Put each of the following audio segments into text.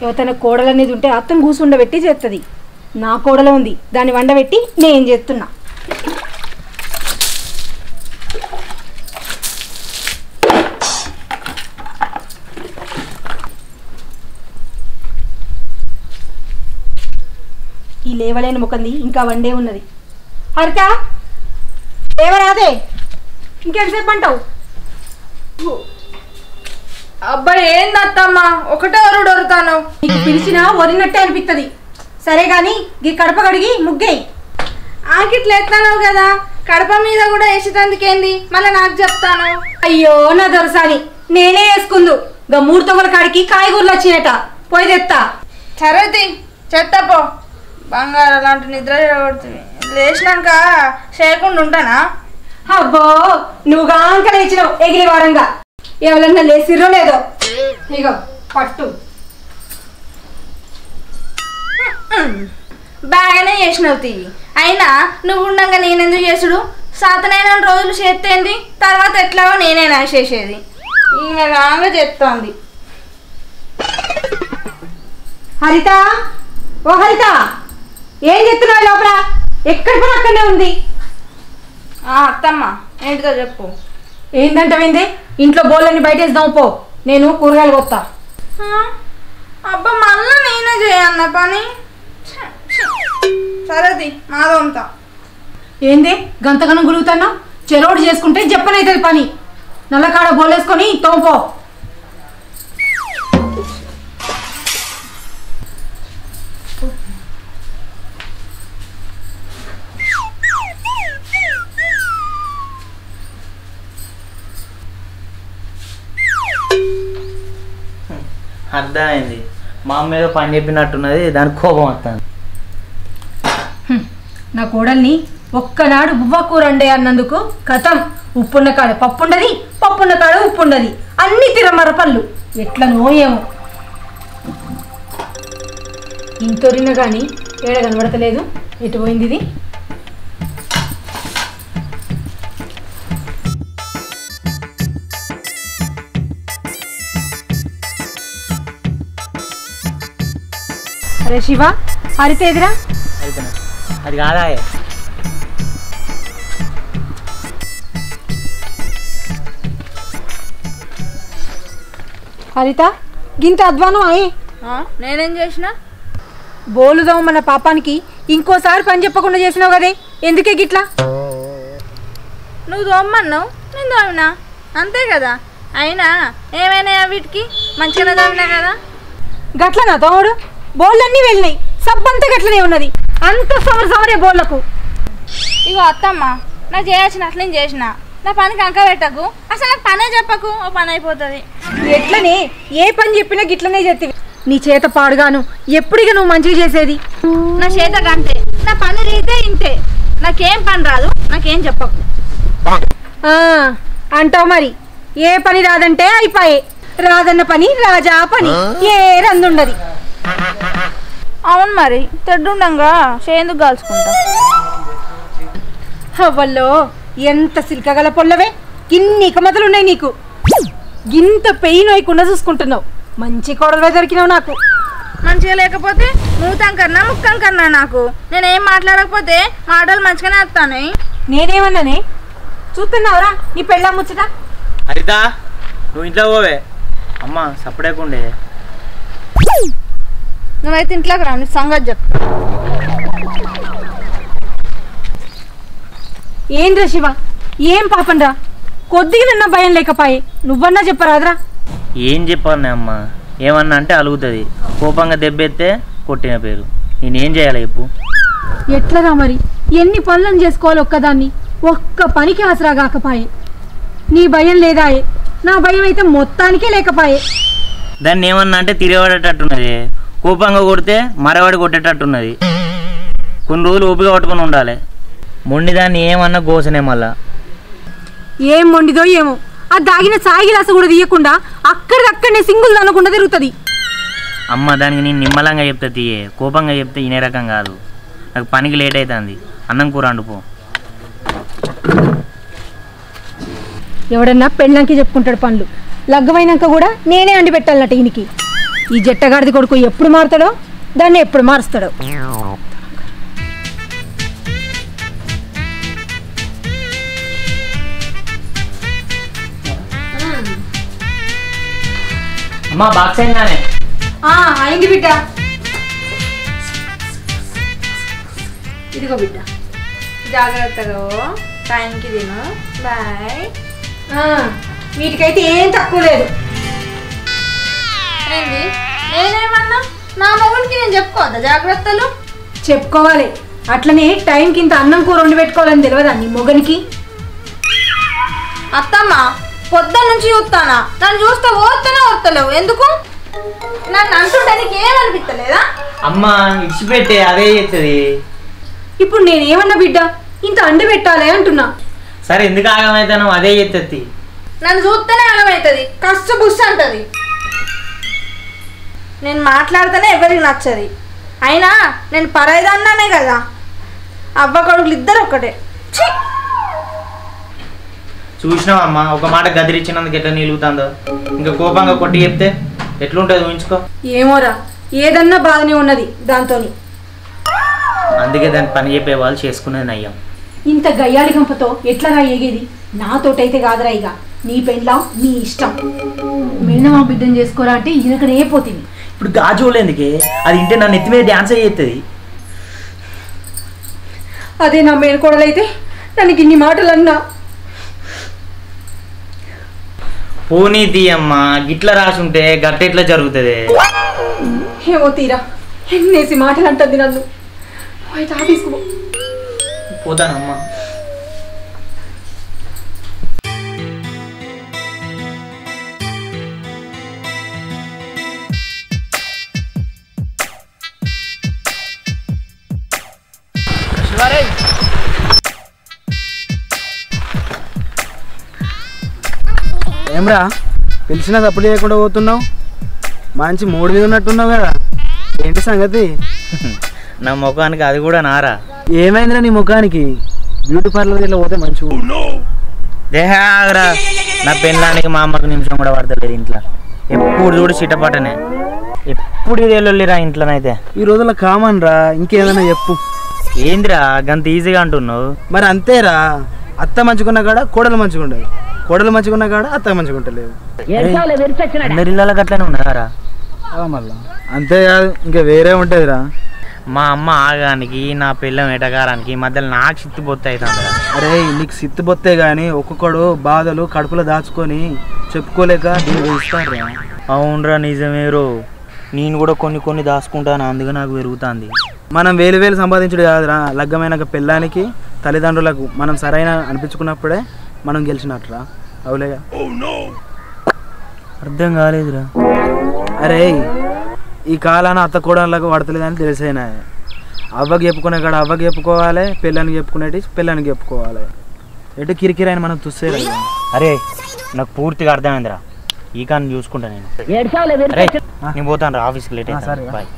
ఎవతన కోడలు అనేది ఉంటే అత్తను కూసుండబెట్టి చేస్తుంది నా కోడలు ఉంది దాన్ని వండబెట్టి నేను చేస్తున్నా ఈ లేవలేని ముఖంది ఇంకా వండే ఉన్నది హరిత లేవరాదే ఇంకెంతసేపు అంటావు అబ్బాయి ఏందత్తమ్మా ఒకటే ఒరుడు ఒరుతాను నీకు పిలిచినా వరినట్టే అనిపిస్తుంది సరే గాని ఈ కడప కడిగి ముగ్గేయి ఆకిట్లు ఎత్తాను కదా కడప మీద కూడా వేసేటందుకేంది మళ్ళీ నాకు చెప్తాను అయ్యో నా దొరసాని నేనే వేసుకుందు గా మూడు తొగల కాడికి కాయగూరలు వచ్చినట పోయి తెత్తా సరేది చెత్తపో బంగారం లాంటి నిద్ర కొడుతుంది లేచినాక చేయకుండా ఉంటానా అబ్బో నువ్వు గాంక లేచినావు ఎగిరి వారంగా ఎవరన్నా లేసిర్రో లేదో ఇగో పట్టు బాగానే చేసినావు తీయి అయినా నువ్వు ఉండగా నేనెందుకు చేసుడు సాతనైన రోజులు చేస్తేంది తర్వాత ఎట్లాగో నేనేనా చేసేది ఈమె రాగా చెప్తోంది హరిత ఓ హరిత ఏం చెప్తున్నావు లోపల ఎక్కడ పని అక్కడనే ఉంది ఆ, అత్తమ్మ ఏంటిదో చెప్పు ఏందంటవేంది ఇంట్లో బోళ్ళని బయటేద్దాం పో నేను కూరగాయలు కొత్తా ఆ, అబ్బా మళ్ళా నేనే చేయన్న పని ఛ, ఛ. సరేది మాదంతా ఏంది గంతగనం గురుగుతున్నా చెరోడు చేసుకుంటే చెప్పనైతుంది పని నల్లకాడ బోలేసుకొని తోంపో అర్థమైంది మా అమ్మ ఏదో పని చెప్పినట్టున్నది దానికి కోపం వస్తుంది నా కోడల్ని ఒక్కనాడు బువ్వ కూర అండే అన్నందుకు కథం ఉప్పున్న కాడ పప్పుండది పప్పున్న కాడ ఉప్పుండది అన్ని తిరమర పళ్ళు ఎట్లనో ఏమో ఇంతొరిన కానీ ఏడ కనబడతలేదు ఎటు పోయింది ఇది అరే శివ హరిత ఎదురా అయిపోయినా అది కాదా హరిత గింత అధ్వానం అయ్యి ఆ, నేనేం చేసిన బోలుదాం మన పాపానికి ఇంకోసారి పని చెప్పకుండా చేసినావు కదే ఎందుకే గిట్లా నువ్వు దోమ్మన్నావు నేను దోమినా అంతే కదా అయినా ఏమైనా వీటికి మంచిగానే దోమినా కదా గట్లనా తమ్ముడు బోళ్ళన్నీ వెళ్ళినాయి సబ్బంతా గట్లనే ఉన్నది అంత సమర సమరే బోళ్ళకు ఇగో అత్తమ్మ నాకు చేయాల్సిన అట్లా నేను చేసిన నా పనికి అంక పెట్టకు అసలు నాకు పనే చెప్పకు ఓ పని అయిపోతుంది ఎట్లనే ఏ పని చెప్పినా గిట్లనే చేతివి నీ చేత పాడుగాను ఎప్పుడిగా నువ్వు మంచిగా చేసేది నా చేత కంటే నా పని రీతే ఇంతే నాకేం పని రాదు నాకేం చెప్పకు ఆ, అంటావు మరి ఏ పని రాదంటే అయిపోయే రాదన్న పని రాజా పని ఏ రందుండది అవును మరి తెడ్డుండంగా చేందుకు కాల్చుకుంటా అవ్వల్లో ఎంత సిల్కగల పొల్లవే గిన్ని కమతలు ఉన్నాయి నీకు గింత పెయిన్ వేయకుండా చూసుకుంటున్నావు మంచి కోడలువే దొరికినావు నాకు మంచిగా లేకపోతే మూతం కన్నా ముక్కం కన్నా నాకు నేనేం మాట్లాడకపోతే మాటలు మంచిగానే వస్తాను నేనేమన్నానే చూస్తున్నావురా నీ పెళ్ళా ముచ్చట హరిత నువ్వు ఇంట్లో పోవే అమ్మ సపడేకుండే నువ్వైతే ఇంట్లోకి రా నీ సంగతి చెప్పు ఏంద్రా శివ ఏం పాపంరా కొద్దిగా నన్న భయం లేకపాయే నువ్వన్నా చెప్పరాదురా ఏం చెప్పాను అమ్మ ఏమన్నా అంటే అలుగుతుంది కోపంగా దెబ్బెత్తే కొట్టిన పేరు నేనేం చేయాలి చెప్పు ఎట్లరా మరి ఎన్ని పనులను చేసుకోవాలి ఒక్కదాన్ని ఒక్క పనికి ఆసరా కాకపాయే నీ భయం లేదాయే నా భయం అయితే మొత్తానికే లేకపాయే దాన్ని ఏమన్నా అంటే తిరగబడేటట్టున్నది కోపంగా కొడితే మరవాడి కొట్టేటట్టున్నది కొన్ని రోజులు ఓపిక పట్టుకొని ఉండాలి మొండి దాన్ని ఏమన్నా గోసనే మళ్ళా ఏం మొండిదో ఏమో ఆ దాగిన సాయి గ్లాసు కూడా తీయకుండా అక్కడికక్కడనే సింగుల్ అనకుండా తిరుగుతుంది అమ్మ దానికి నేను నిమ్మలంగా చెప్తే తీయే కోపంగా చెప్తే ఇనే రకం కాదు నాకు పనికి లేట్ అవుతుంది అన్నం కూర వండుపో ఎవడన్నా పెళ్ళంకి చెప్పుకుంటాడు పనులు లగ్గమైనాక కూడా నేనే అండి పెట్టాలన్నట ఈయనకి ఈ జట్టగాడిది కొడుకు ఎప్పుడు మారుతాడో దాన్ని ఎప్పుడు మారుస్తాడో అమ్మా బాక్స్ అయిందానే ఆ, అయింది బిడ్డ ఇదిగో బిడ్డ జాగ్రత్తగా ఓ. టైంకి తిను బాయ్ ఆ, వీటికైతే ఏం తక్కువ లేదు ఏంది నేనేమన్నా నా మొగుడికి నేను చెప్పుకోవద్దా జాగ్రత్తలు చెప్పుకోవాలి అట్లనే టైంకి ఇంత అన్నం కూర వండి పెట్టుకోవాలని తెలియదా నీ మొగనికి అత్తమ్మ పొద్దున్న నుంచి చూస్తానా నన్ను చూస్తే ఓత్తనే ఓత్తలేవు ఎందుకు నన్ను అంటుంటే నీకు ఏమనిపిస్తలేదా అమ్మా ఇడిచిపెట్టే అదే చేస్తుంది ఇప్పుడు నేనేమన్నా బిడ్డ ఇంత అండి పెట్టాలి అంటున్నా సరే ఎందుకు ఆగమైతాను అదే చేస్తుంది నన్ను చూస్తేనే అర్థమవుతుంది కష్ట బుస్ అంటది నేను మాట్లాడితేనే ఎవరికి నచ్చది అయినా నేను పరాయిదన్నానే కదా అవ్వ కొడుకులు ఇద్దరు ఒక్కటే ఛీ! చూసినావా అమ్మా ఒక మాట గదిరిచ్చినందుకు ఎట్లా నిలుగుతుందో ఇంకా కోపంగా కొట్టి చెప్తే ఎట్లుంటుంది ఊహించుకో ఏమోరా ఏదన్నా బాగానే ఉన్నది దాంతోని అందుకే దాని పని చెప్పే వాళ్ళు చేసుకునేది నయ్యం ఇంత గయ్యాలి గంపతో ఎట్లరా ఏగేది నాతోటైతే కాదురా ఇక నీ పెండ్లాం నీ ఇష్టం మిన్నమా బిడ్డను చేసుకోరా అంటే ఈయనకనే పోతుంది ఇప్పుడు గాజులు ఎందుకే అది ఇంటే నన్ను ఎత్తి మీద డ్యాన్స్ చేస్తుంది అదే నా మేనకోడలైతే దానికి ఇన్ని మాటలు అన్నా పోనీ తీయమ్మా గిట్ల రాసుంటే గట్టెట్లా జరుగుతుంది ఏమో తీరా ఎన్నేసి మాటలు అంటుంది నన్ను అయితే ఆఫీస్కు పోతానమ్మా ఏమ్రా పిలిచినా తప్పుడు చేయకుండా పోతున్నావు మంచి మూడు మీద ఉన్నట్టున్నావు కదా ఏంటి సంగతి నా ముఖానికి అది కూడా నారా ఏమైందిరా నీ ముఖానికి బ్యూటీ పార్లర్ ఇట్లా పోతే మంచిగా దేహాగరా నా పెళ్ళానికి మా అమ్మకు నిమిషం కూడా పడతలేదు ఇంట్లో ఎప్పుడు చూడు చిటపటనే ఎప్పుడు ఇది వెళ్ళొల్లిరా ఇంట్లోనైతే ఈ రోజుల్లో కామన్ రా ఇంకేదైనా చెప్పు ఏందిరా గంత ఈజీగా అంటున్నావు మరి అంతేరా అత్త మంచుకున్న కాడ కోడలు మంచిగా ఉండదు కోడలు మంచిగున్న కాడ అత్త మంచిగా ఉంటలేదు అందరి ఇళ్ళకి అట్లనే ఉన్నారా మళ్ళా అంతేకాదు ఇంకా వేరే ఉంటుందిరా మా అమ్మ ఆగానికి నా పిల్లం ఎటగారానికి మధ్యలో నాకు చిత్తిపోతే అవుతుందిరా అరే నీకు సిత్తు బొత్తే గాని ఒక్కొక్కడు బాధలు కడుపులో దాచుకొని చెప్పుకోలేక దీన్ని వేస్తాడురా అవునరా నిజమేరో నేను కూడా కొన్ని కొన్ని దాచుకుంటాను అందుకే నాకు పెరుగుతుంది మనం వేలు వేలు సంపాదించుడు కాదురా లగ్గమైన పెళ్ళానికి తల్లిదండ్రులకు మనం సరైన అనిపించుకున్నప్పుడే మనం గెలిచినట్టురా అవులేగా అర్థం కాలేదురా అరే ఈ కాలాన అత్త కోడళ్ళకు పడతలేదని తెలిసేనా అవ్వకి చెప్పుకునే కాడ అవ్వకి చెప్పుకోవాలి పెళ్ళానికి చెప్పుకునేటి పెళ్ళానికి చెప్పుకోవాలి ఎటు కిరికిరైన మనం తుస్సేరా అరే నాకు పూర్తిగా అర్థమైందిరా ఈ కానీ చూసుకుంటా నేను అరే నేను పోతాను రా ఆఫీస్కి లేట్ ఆ, సరే అవుతాను రా. బాయ్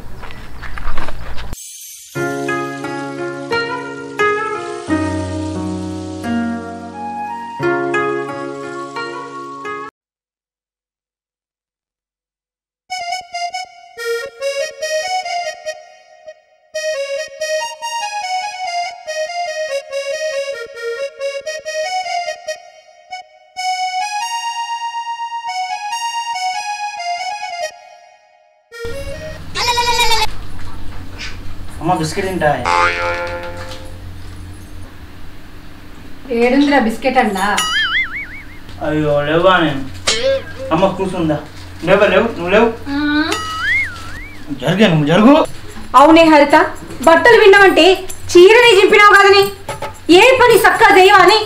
అమ్మ బిస్కెట్ తింటా ఏడుందిరా బిస్కెట్ అండా అయ్యో లేవా నేను అమ్మ కూర్చుందా లేవా లేవు నువ్వు లేవు జరిగా నువ్వు జరుగు అవునే హరిత బట్టలు విన్నావంటే చీరని చింపినావు కదని ఏ పని సక్కా చేయవని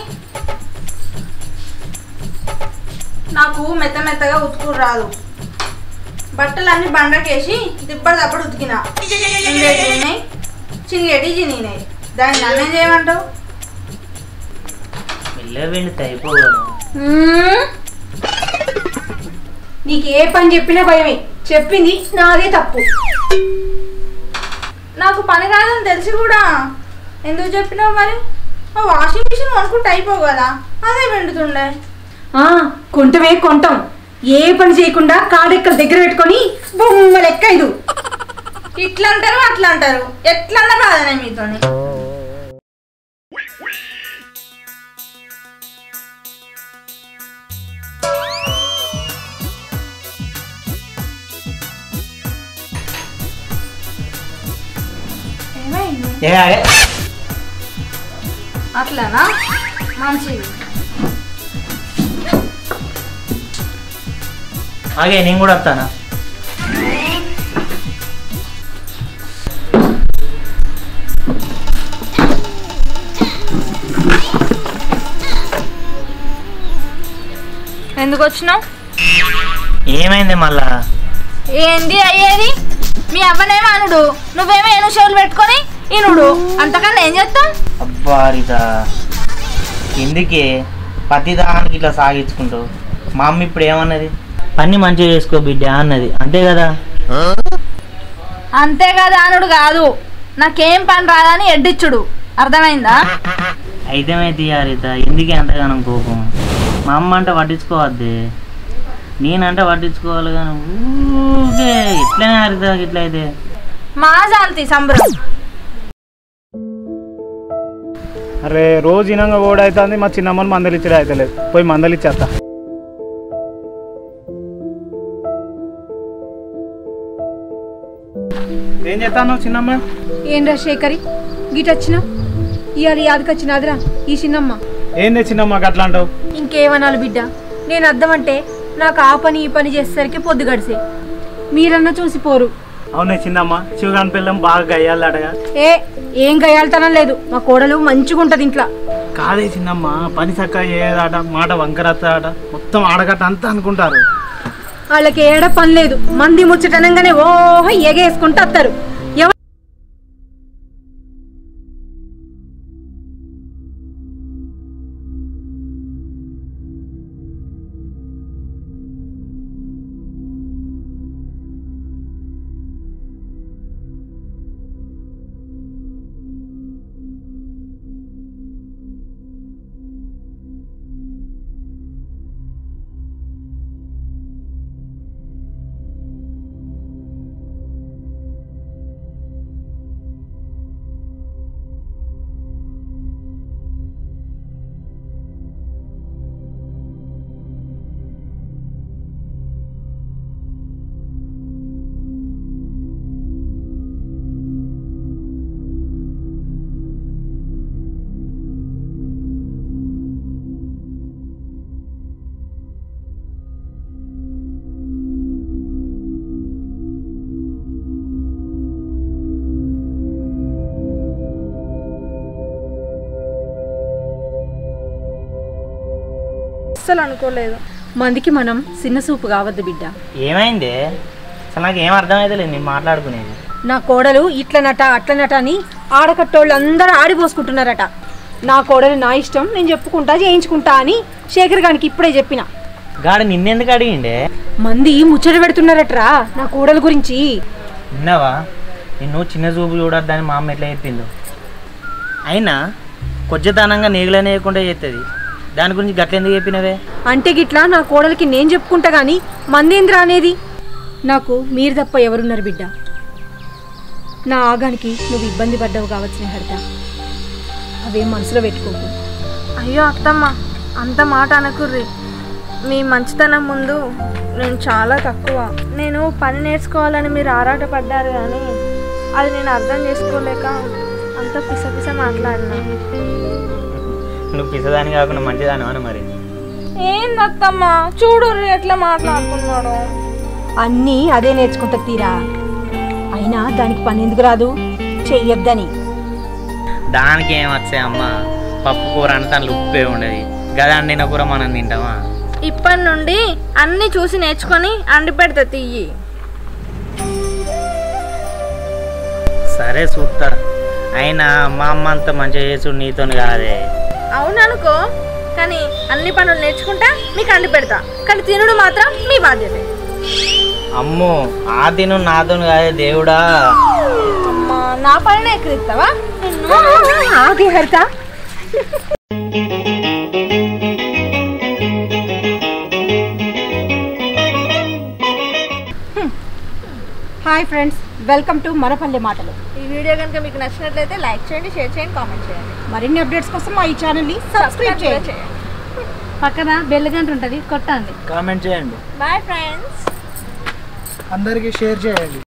నాకు మెత్త మెత్తగా ఉతుకుడు రాదు బట్టలు అన్ని బండకేసి దిబ్బడిదప్పుడు ఉతికిన ఇంగేటి ఉన్నాయి చింగేటి చినిగినాయి దాన్ని నన్నే చేయమంటావు మెల్లగా వెండితే అయిపోగలరు మ్మ్. నీకు ఏ పని చెప్పినా భయమే చెప్పింది నాదే తప్పు నాకు పని రాదని తెలిసి కూడా ఎందుకు చెప్పినావు మరి ఆ వాషింగ్ మిషన్ కొనుక్కుంటే అయిపోవు కదా అదే వెండుతుండే ఆ కొంటమే కొంటాం ఏ పని చేయకుండా కాడెక్కల దగ్గర పెట్టుకొని బొమ్మ లెక్క ఇది ఇట్లా అంటారు అట్లా అంటారు ఎట్లా అన్నా బాధనే మీతోని ఏమైంది ఏ ఆగే అట్లానా మంచిది ఆగే నేను కూడా వస్తానా ఎందుకు వచ్చినావు ఏమైంది మళ్ళా ఏంది అయ్యేది మీ అవ్వనేమో అనుడు నువ్వేమో ఏను షోలు పెట్టుకొని ఇనుడు అంతకన్నా ఏం చేస్తావు అబ్బా రీత ఎందుకే ప్రతి దానికి ఇట్లా సాగించుకుంటావు మా అమ్మ ఇప్పుడు ఏమన్నది పని మంచిగా చేసుకో బిడ్డ అన్నది అంతే కదా అంతే కదా అనుడు కాదు నాకేం పని రాదని ఎడ్డిచ్చుడు అర్థమైందా అయితే తీయారిత ఎందుకే అంతగానం కోపం మా అమ్మ అంటే పట్టించుకోవద్దే నేనంటే పట్టించుకోవాలి కానీ ఊకే ఇట్లనే హరిత ఇట్లయితే మా శాంతి సంబరం అరే రోజు ఇనంగా ఓడి అవుతుంది మా చిన్నమ్మని మందలిచ్చడే అవుతలేదు పోయి మందలిచ్చేస్తా ఏం చేస్తాను చిన్నమ్మ ఏంరా శేఖరి గిటొచ్చినా ఇవాళ యాదకొచ్చినాదిరా ఈ చిన్నమ్మ ఏంది చిన్నమ్మ అట్లా అంటావు ఇంకేమనాలి బిడ్డ నేను అర్థమంటే నాకు ఆ పని ఈ పని చేసేసరికి పొద్దు గడిసే మీరన్నా చూసిపోరు అవునే చిన్నమ్మ శివగాని పిల్లం బాగా గయ్యాలటగా ఏ ఏం గయాలతనం లేదు మా కోడలు మంచిగా ఉంటది ఇంట్లో కాదే చిన్నమ్మ పని చక్కగా చేయదాట మాట వంకరత్తాట మొత్తం ఆడగట్ట అంతా అనుకుంటారు వాళ్ళకి ఏడ పని లేదు మంది ముచ్చటనంగానే ఓహో ఎగేసుకుంటూ వస్తారు ఎవ అస్సలు అనుకోలేదు మందికి మనం చిన్న సూపు కావద్దు బిడ్డ ఏమైంది అసలు నాకు ఏం అర్థమైతలేదు నేను మాట్లాడుకునేది నా కోడలు ఇట్లనట అట్లనట అని ఆడకట్టోళ్ళు అందరూ ఆడిపోసుకుంటున్నారట నా కోడలు నా ఇష్టం నేను చెప్పుకుంటా చేయించుకుంటా అని శేఖర్ గానికి ఇప్పుడే చెప్పిన గాడు నిన్నెందుకు అడిగిండే మంది ముచ్చట పెడుతున్నారట్రా నా కోడలు గురించి విన్నావా నిన్ను చిన్న చూపు చూడొద్దని మా అమ్మ ఎట్లా చెప్పిందో అయినా కొద్దితనంగా నీగులనేయకుండా చేస్తుంది దాని గురించి గట్లెందుకు చెప్పినవే అంటే గిట్లా నా కోడలికి నేను చెప్పుకుంటా గాని మందేంద్ర అనేది నాకు మీరు తప్ప ఎవరున్నారు బిడ్డ నా ఆగానికి నువ్వు ఇబ్బంది పడ్డావు కావచ్చిన హరిత అవేం మనసులో పెట్టుకోకు అయ్యో అత్తమ్మ అంత మాట అనకుర్రి మీ మంచితనం ముందు నేను చాలా తక్కువ నేను పని నేర్చుకోవాలని మీరు ఆరాటపడ్డారు కానీ అది నేను అర్థం చేసుకోలేక అంత పిసపిస మాట్లాడినా నువ్వు పిసదాని కాకుండా మంచిదాని అని మరి ఏంది అత్తమ్మ చూడు ఎట్లా మాట్లాడుతున్నాడు అన్నీ అదే నేర్చుకుంటా తీరా అయినా దానికి పని ఎందుకు రాదు చెయ్యొద్దని దానికి ఏం వచ్చాయి అమ్మ పప్పు కూర అంటే దాంట్లో ఉప్పే ఉండదు గదా అండిన కూర మనం తింటామా ఇప్పటి నుండి అన్ని చూసి నేర్చుకొని అండి పెడతా తీయి సరే చూస్తా అయినా మా అమ్మ అంత మంచిగా చేసుడు నీతోని కాదే అవుననుకో కానీ అన్ని పనులు నేర్చుకుంటా మీకు అండి పెడతా కానీ తినుడు మాత్రం మీ బాధ్యతే అమ్మో ఆ తిను నాతోని కాదే దేవుడా అమ్మా నా పైన ఎక్కిరిస్తావా ఆగి Haritha hi friends welcome to మనపల్లె మాటలు ఈ వీడియో కనుక మీకు నచ్చినట్లయితే లైక్ చేయండి షేర్ చేయండి కామెంట్ చేయండి మరిన్ని అప్డేట్స్ కోసం మా ఈ ఛానల్ని సబ్స్క్రైబ్ చేయండి పక్కన బెల్ గంట ఉంటుంది కొట్టండి కామెంట్ చేయండి బాయ్ ఫ్రెండ్స్ అందరికీ షేర్ చేయండి